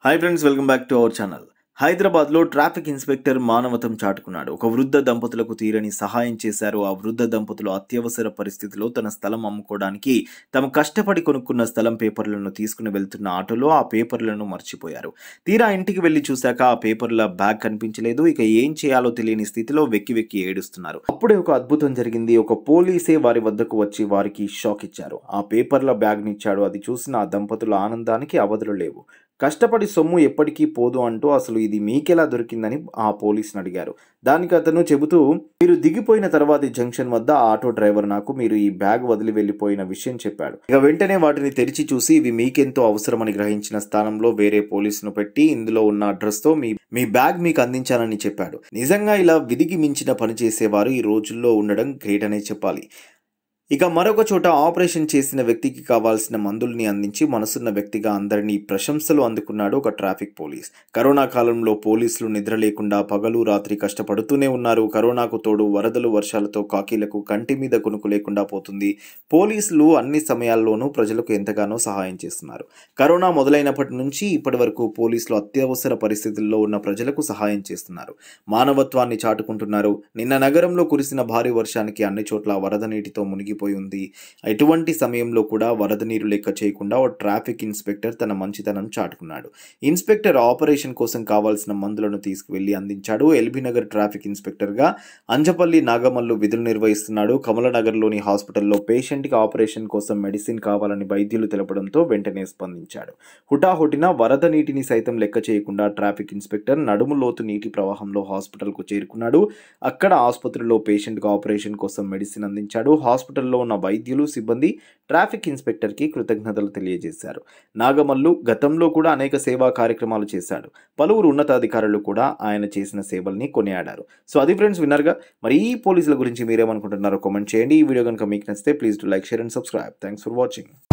hi friends welcome back to our channel హైదరాబాద్లో traffic inspector మానవతం చాటుకున్నాడు ఒక వృద్ధ దంపతులకు తీరని సహాయం చేశారు ఆ వృద్ధ దంపతులు అత్యవసర పరిస్థితిలో తన స్థలం అమ్ముకోవడానికి తమ కష్టపడి కొనుక్కున్న స్థలం పేపర్లను తీసుకుని వెళ్తున్న ఆటోలో ఆ పేపర్లను మర్చిపోయారు తీరా ఇంటికి వెళ్లి చూశాక ఆ పేపర్ల బ్యాగ్ కనిపించలేదు ఇక ఏం చేయాలో తెలియని స్థితిలో వెక్కి వెక్కి ఏడుస్తున్నారు అప్పుడే ఒక అద్భుతం జరిగింది ఒక పోలీసే వారి వద్దకు వచ్చి వారికి షాక్ ఇచ్చారు ఆ పేపర్ల బ్యాగ్ని ఇచ్చాడు అది చూసిన ఆ దంపతుల ఆనందానికి అవధులు లేవు కష్టపడి సొమ్ము ఎప్పటికీ పోదు అంటూ అసలు ఇది మీకెలా దొరికిందని ఆ పోలీసుని అడిగారు దానికి అతను చెబుతూ మీరు దిగిపోయిన తర్వాతి జంక్షన్ వద్ద ఆ ఆటో డ్రైవర్ నాకు మీరు ఈ బ్యాగ్ వదిలి వెళ్ళిపోయిన విషయం చెప్పాడు ఇక వెంటనే వాటిని తెరిచి చూసి ఇవి మీకెంతో అవసరమని గ్రహించిన స్థానంలో వేరే పోలీసును పెట్టి ఇందులో ఉన్న అడ్రస్తో మీ మీ బ్యాగ్ మీకు అందించానని చెప్పాడు నిజంగా ఇలా విధికి మించిన పని చేసేవారు ఈ రోజుల్లో ఉండడం గ్రేట్ అనే చెప్పాలి ఇక మరొక చోట ఆపరేషన్ చేసిన వ్యక్తికి కావాల్సిన మందుల్ని అందించి మనసున్న వ్యక్తిగా అందరినీ ప్రశంసలు అందుకున్నాడు ఒక ట్రాఫిక్ పోలీస్ కరోనా కాలంలో పోలీసులు నిద్ర లేకుండా పగలు రాత్రి కష్టపడుతూనే ఉన్నారు కరోనాకు తోడు వరదలు వర్షాలతో కాకీలకు కంటి మీద కొనుకు లేకుండా పోతుంది పోలీసులు అన్ని సమయాల్లోనూ ప్రజలకు ఎంతగానో సహాయం చేస్తున్నారు కరోనా మొదలైనప్పటి నుంచి ఇప్పటి వరకు పోలీసులు అత్యవసర పరిస్థితుల్లో ఉన్న ప్రజలకు సహాయం చేస్తున్నారు మానవత్వాన్ని చాటుకుంటున్నారు నిన్న నగరంలో కురిసిన భారీ వర్షానికి అన్ని చోట్ల వరద నీటితో మునిగిపోయి ఉంది ఎటువంటి సమయంలో కూడా వరద నీరు లెక్క చేయకుండా ఓ ట్రాఫిక్ ఇన్స్పెక్టర్ తన మంచితనం చాటుకున్నాడు ఇన్స్పెక్టర్ ఆపరేషన్ కోసం కావాల్సిన మందులను తీసుకువెళ్లి అందించాడు ఎల్బీ నగర్ ట్రాఫిక్ ఇన్స్పెక్టర్గా అంజపల్లి నాగమల్లు విధులు నిర్వహిస్తున్నాడు కమలనగర్లోని హాస్పిటల్లో పేషెంట్కి ఆపరేషన్ కోసం మెడిసిన్ కావాలని వైద్యులు తెలపడంతో వెంటనే స్పందించాడు హుటాహుటిన వరద నీటిని సైతం లెక్క చేయకుండా ట్రాఫిక్ ఇన్స్పెక్టర్ నడుము లోతు నీటి ప్రవాహంలో హాస్పిటల్కు చేరుకున్నాడు అక్కడ ఆసుపత్రిలో పేషెంట్కి ఆపరేషన్ కోసం మెడిసిన్ అందించాడు హాస్పిటల్లో ఉన్న వైద్యులు సిబ్బంది ట్రాఫిక్ ఇన్స్పెక్టర్కి కృతజ్ఞతలు తెలియజేశారు నాగమల్లు గతంలో కూడా అనేక సేవా కార్యక్రమాలు చేశాడు పలువురు ఉన్నతాధికారులు కూడా ఆయన చేసిన సేవల్ని కొనియాడారు సో అది ఫ్రెండ్స్ విన్నర్గా మరి ఈ పోలీసుల గురించి మీరేమనుకుంటున్నారో కామెంట్ చేయండి ఈ వీడియో కనుక మీకు నచ్చితే please do like share and subscribe thanks for watching